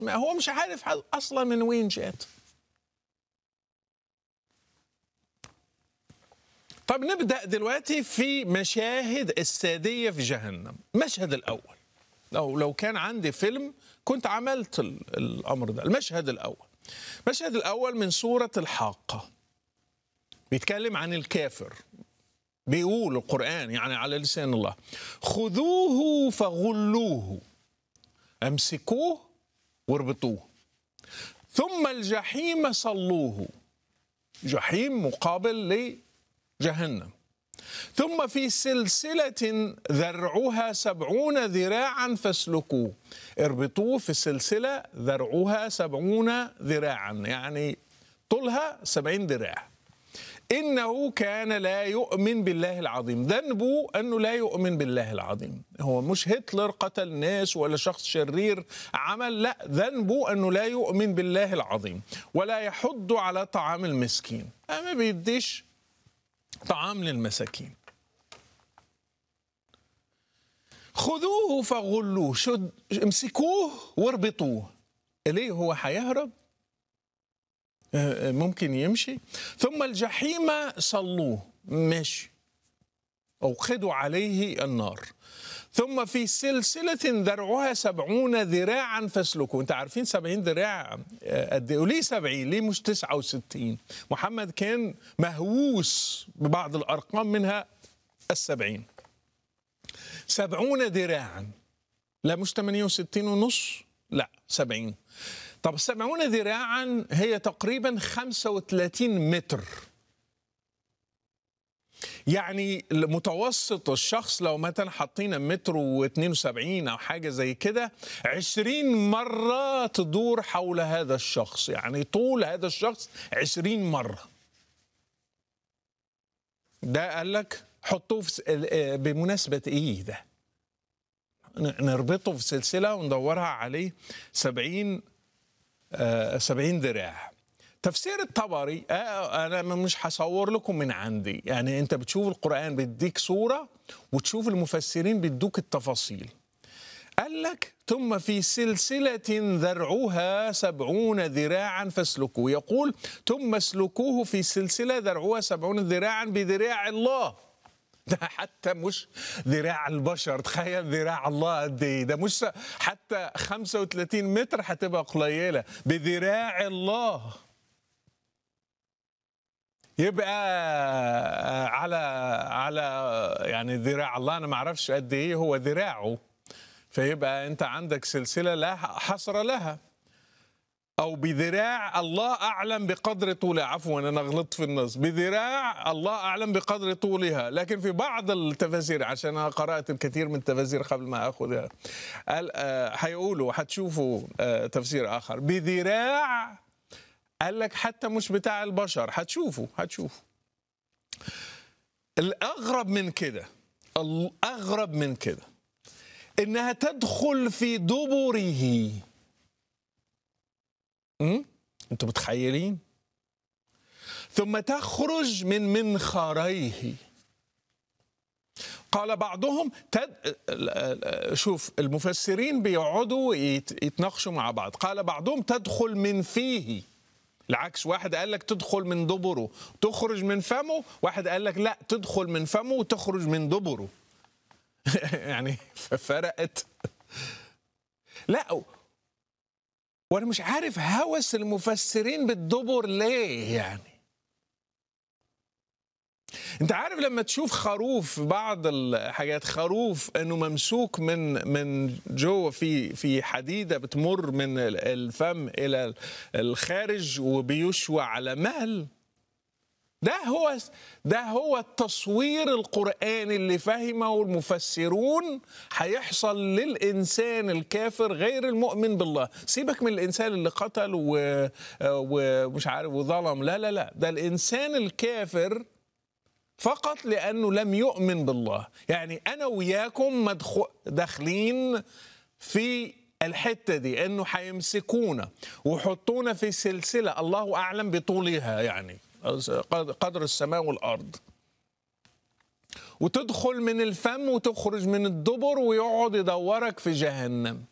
ما هو مش عارف اصلا من وين جات طب نبدا دلوقتي في مشاهد الساديه في جهنم المشهد الاول لو لو كان عندي فيلم كنت عملت ال- الامر ده المشهد الاول المشهد الاول من سوره الحاقه بيتكلم عن الكافر بيقول القرآن يعني على لسان الله خذوه فغلوه امسكوه واربطوه ثم الجحيم صلوه جحيم مقابل لجهنم ثم في سلسلة ذرعها سبعون ذراعا فاسلكوه اربطوه في السلسلة ذرعها سبعون ذراعا يعني طولها سبعين ذراع إنه كان لا يؤمن بالله العظيم ذنبه أنه لا يؤمن بالله العظيم هو مش هتلر قتل ناس ولا شخص شرير عمل لا ذنبه أنه لا يؤمن بالله العظيم ولا يحض على طعام المسكين ما بيديش طعام للمساكين خذوه فغلوه شد امسكوه واربطوه ليه هو هيهرب ممكن يمشي ثم الجحيم صلوه ماشي أوقدوا عليه النار ثم في سلسلة ذرعها سبعون ذراعا فاسلكوا انت عارفين سبعين ذراع قد ايه وليه سبعين ليه مش تسعة وستين محمد كان مهووس ببعض الأرقام منها السبعين سبعون ذراعا لا مش 68 ونص لا سبعين طب السبعون ذراعا هي تقريبا 35 متر يعني متوسط الشخص لو مثلا حاطين متر و72 او حاجه زي كده 20 مره تدور حول هذا الشخص يعني طول هذا الشخص 20 مره ده قال لك حطوه في بمناسبه ايه ده نربطه في سلسله وندورها عليه 70 70 ذراع تفسير الطبري انا مش هصور لكم من عندي يعني انت بتشوف القران بيديك صوره وتشوف المفسرين بيدوك التفاصيل قال لك ثم في سلسلة ذرعها سبعون ذراعا فاسلكوه يقول ثم اسلكوه في سلسلة ذرعها سبعون ذراعا بذراع الله ده حتى مش ذراع البشر تخيل ذراع الله قد ايه ده مش حتى 35 متر هتبقى قليله بذراع الله يبقى على على يعني ذراع الله انا ما اعرفش قد ايه هو ذراعه فيبقى انت عندك سلسله لا حصر لها أو بذراع الله أعلم بقدر طولها عفوا أنا غلطت في النص بذراع الله أعلم بقدر طولها لكن في بعض التفاسير عشان أنا قرأت الكثير من التفاسير قبل ما أخذها قال هيقولوا هتشوفوا تفسير آخر بذراع قال لك حتى مش بتاع البشر هتشوفوا هتشوفوا الأغرب من كده الأغرب من كده إنها تدخل في دبره انتوا متخيلين ثم تخرج من منخريه قال بعضهم تد... شوف المفسرين بيقعدوا يتناقشوا مع بعض قال بعضهم تدخل من فيه العكس واحد قال لك تدخل من دبره تخرج من فمه واحد قال لك لا تدخل من فمه وتخرج من دبره يعني فرقت لا وانا مش عارف هوس المفسرين بالدبر ليه يعني انت عارف لما تشوف خروف في بعض الحاجات خروف انه ممسوك من من جوه في في حديده بتمر من الفم الى الخارج وبيشوى على مهل ده هو ده هو التصوير القرآني اللي فهمه المفسرون هيحصل للإنسان الكافر غير المؤمن بالله سيبك من الإنسان اللي قتل ومش عارف وظلم لا لا لا ده الإنسان الكافر فقط لأنه لم يؤمن بالله يعني أنا وياكم داخلين في الحتة دي أنه هيمسكونا ويحطونا في سلسلة الله أعلم بطولها يعني قدر السماء والارض وتدخل من الفم وتخرج من الدبر ويقعد يدورك في جهنم